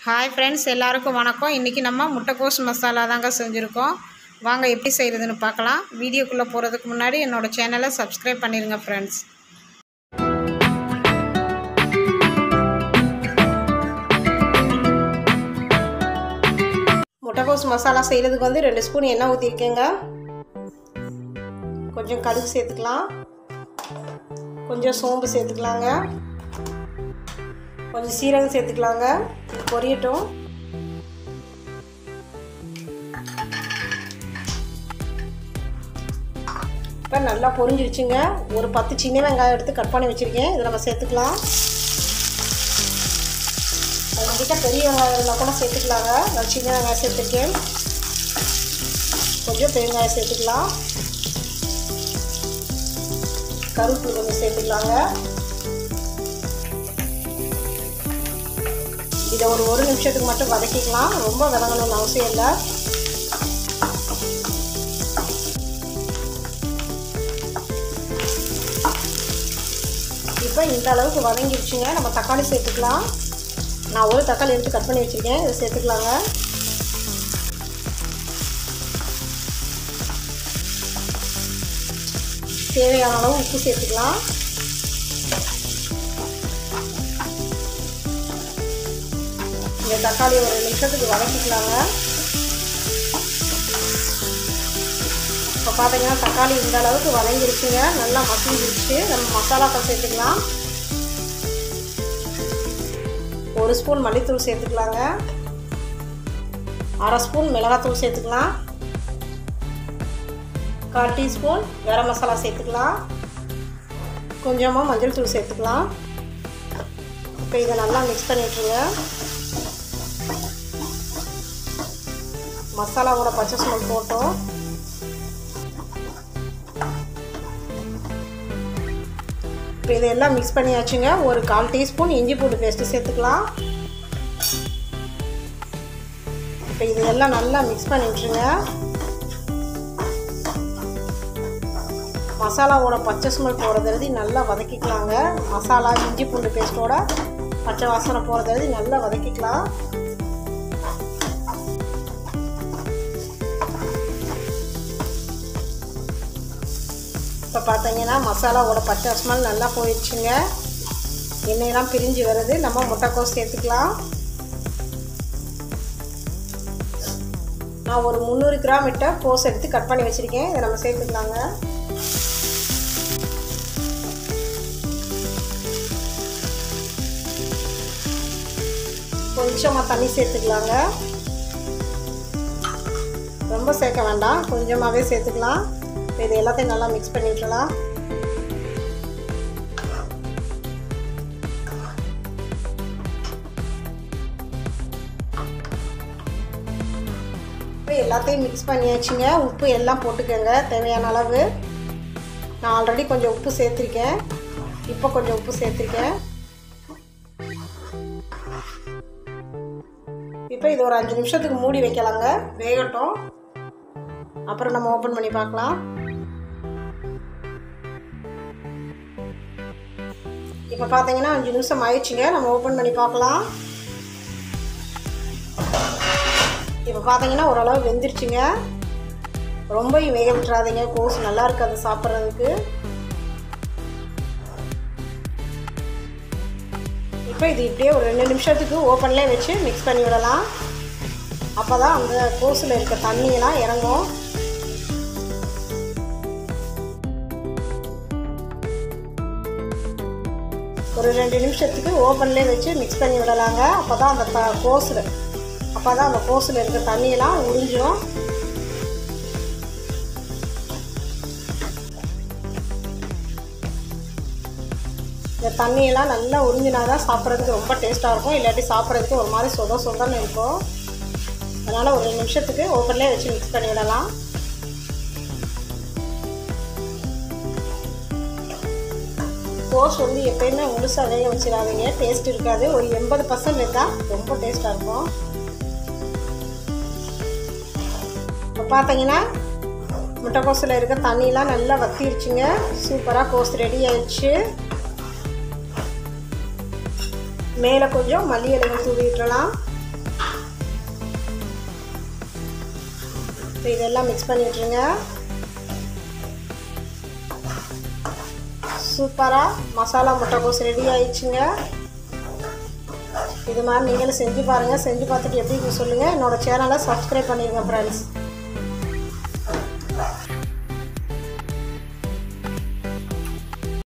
hi friends எல்லாருக்கும் வணக்கம் இன்றைக்கி நம்ம முட்டைக்கோஸ் மசாலா தாங்க செஞ்சுருக்கோம் வாங்க எப்படி செய்கிறதுன்னு பார்க்கலாம் வீடியோக்குள்ளே போகிறதுக்கு முன்னாடி என்னோடய சேனலை சப்ஸ்கிரைப் பண்ணிடுங்க ஃப்ரெண்ட்ஸ் முட்டைக்கோஸ் மசாலா செய்கிறதுக்கு வந்து ரெண்டு ஸ்பூன் எண்ணெய் ஊற்றிருக்கேங்க கொஞ்சம் கடுகு சேர்த்துக்கலாம் கொஞ்சம் சோம்பு சேர்த்துக்கலாங்க கொஞ்சம் சீரகம் சேர்த்துக்கலாங்க இது பொரியட்டும் இப்போ நல்லா பொரிஞ்சிருச்சுங்க ஒரு பத்து சின்ன வெங்காயம் எடுத்து கட் பண்ணி வச்சுருக்கேன் இதை நம்ம சேர்த்துக்கலாம் உங்ககிட்ட பெரிய வெங்காயம் இருந்தால் கூட சேர்த்துக்கலாங்க நான் சின்ன வெங்காயம் சேர்த்துருக்கேன் கொஞ்சம் பெருங்காயம் சேர்த்துக்கலாம் கருப்பு கொஞ்சம் சேர்த்துக்கலாங்க இதை ஒரு ஒரு நிமிஷத்துக்கு மட்டும் வதக்கிக்கலாம் ரொம்ப வதங்கணும்னு அவசியம் இல்லை இப்போ இந்த அளவுக்கு வதங்கிடுச்சுங்க நம்ம தக்காளி சேர்த்துக்கலாம் நான் ஒரு தக்காளி எடுத்து கட் பண்ணி வச்சுருக்கேன் இதை சேர்த்துக்கலாங்க தேவையான அளவு உப்பு சேர்த்துக்கலாம் இந்த தக்காளி ஒரு நிமிஷத்துக்கு வதக்கிக்கலாங்க இப்போ பார்த்தீங்கன்னா தக்காளி இந்த அளவுக்கு வதங்கிருச்சுங்க நல்லா மசிஞ்சிருச்சு நம்ம மசாலாக்கள் சேர்த்துக்கலாம் ஒரு ஸ்பூன் மல்லித்தூள் சேர்த்துக்கலாங்க அரை ஸ்பூன் மிளகாத்தூள் சேர்த்துக்கலாம் கால் டீஸ்பூன் கரம் மசாலா சேர்த்துக்கலாம் கொஞ்சமாக மஞ்சள் தூள் சேர்த்துக்கலாம் இப்போ இதை நல்லா மிக்ஸ் பண்ணி விட்ருங்க மசாலாவோட பச்சை ஸ்மெல் போட்டோம் இப்போ இதெல்லாம் மிக்ஸ் பண்ணியாச்சுங்க ஒரு கால் டீஸ்பூன் இஞ்சி பூண்டு பேஸ்ட்டு சேர்த்துக்கலாம் இப்போ இதெல்லாம் நல்லா மிக்ஸ் பண்ணி விட்ருங்க மசாலாவோட பச்சை ஸ்மெல் போகிறது நல்லா வதக்கிக்கலாங்க மசாலா இஞ்சி பூண்டு பேஸ்ட்டோட பச்சை வாசனை போகிறது நல்லா வதக்கிக்கலாம் இப்போ பார்த்தீங்கன்னா மசாலாவோட பச்சை ஸ்மெல் நல்லா போயிடுச்சுங்க எண்ணெயெல்லாம் பிரிஞ்சு வருது நம்ம முட்டைக்கோஸ் சேர்த்துக்கலாம் நான் ஒரு முந்நூறு கிராம் விட்ட கோஸ் எடுத்து கட் பண்ணி வச்சுருக்கேன் இதை நம்ம சேர்த்துக்கலாங்க கொஞ்சமாக தண்ணி சேர்த்துக்கலாங்க ரொம்ப சேர்க்க வேண்டாம் கொஞ்சமாகவே சேர்த்துக்கலாம் இது எல்லாத்தையும் நல்லா மிக்ஸ் பண்ணி விட்டுலாம் இப்போ எல்லாத்தையும் மிக்ஸ் பண்ணியாச்சுங்க உப்பு எல்லாம் போட்டுக்கோங்க தேவையான அளவு நான் ஆல்ரெடி கொஞ்சம் உப்பு சேர்த்துருக்கேன் இப்போ கொஞ்சம் உப்பு சேர்த்துருக்கேன் இப்போ இது ஒரு அஞ்சு நிமிஷத்துக்கு மூடி வைக்கலாங்க வேகட்டும் அப்புறம் நம்ம ஓப்பன் பண்ணி பார்க்கலாம் இப்போ பார்த்தீங்கன்னா அஞ்சு நிமிஷம் ஆயிடுச்சுங்க நம்ம ஓப்பன் பண்ணி பார்க்கலாம் இப்போ பார்த்தீங்கன்னா ஓரளவு வெந்துருச்சுங்க ரொம்பவும் வேக விட்டுறாதீங்க கோஸ் நல்லா இருக்காது சாப்பிட்றதுக்கு இப்போ இது இப்படியே ஒரு ரெண்டு நிமிஷத்துக்கு ஓப்பன்லேயே வச்சு மிக்ஸ் பண்ணி விடலாம் அப்போ தான் அந்த கோஸில் இருக்க தண்ணியெல்லாம் இறங்கும் ஒரு ரெண்டு நிமிஷத்துக்கு ஓப்பன்லேயே வச்சு மிக்ஸ் பண்ணி விடலாங்க அப்போ தான் அந்த த கோஸில் அப்போ தான் அந்த கோஸில் இருக்க தண்ணியெல்லாம் உறிஞ்சிடும் இந்த தண்ணியெல்லாம் நல்லா உறிஞ்சினா தான் சாப்பிட்றதுக்கு ரொம்ப டேஸ்ட்டாக இருக்கும் இல்லாட்டி சாப்பிட்றதுக்கு ஒரு மாதிரி சொத சொதன்னு இருக்கும் அதனால் ஒரு நிமிஷத்துக்கு ஓப்பன்லேயே வச்சு மிக்ஸ் பண்ணி விடலாம் கோஸ் வந்து எப்பயுமே முழுசாக வேக வச்சிடாதீங்க டேஸ்ட் இருக்காது ஒரு எண்பது பர்சன்ட் இருந்தால் ரொம்ப டேஸ்ட்டாக இருக்கும் இப்போ பார்த்தீங்கன்னா முட்டைக்கோஸில் இருக்க தண்ணியெலாம் நல்லா வத்திருச்சுங்க சூப்பராக கோஸ் ரெடி ஆயிடுச்சு மேலே கொஞ்சம் மல்லி இலைகள் தூவி விட்டுறலாம் இப்போ இதெல்லாம் மிக்ஸ் பண்ணி விட்ருங்க சூப்பராக மசாலா முட்டைக்கோஸ் ரெடி ஆயிடுச்சுங்க இது மாதிரி நீங்களும் செஞ்சு பாருங்கள் செஞ்சு பார்த்துட்டு எப்படி சொல்லுங்கள் என்னோடய சேனலை சப்ஸ்கிரைப் பண்ணிடுங்க ஃப்ரெண்ட்ஸ்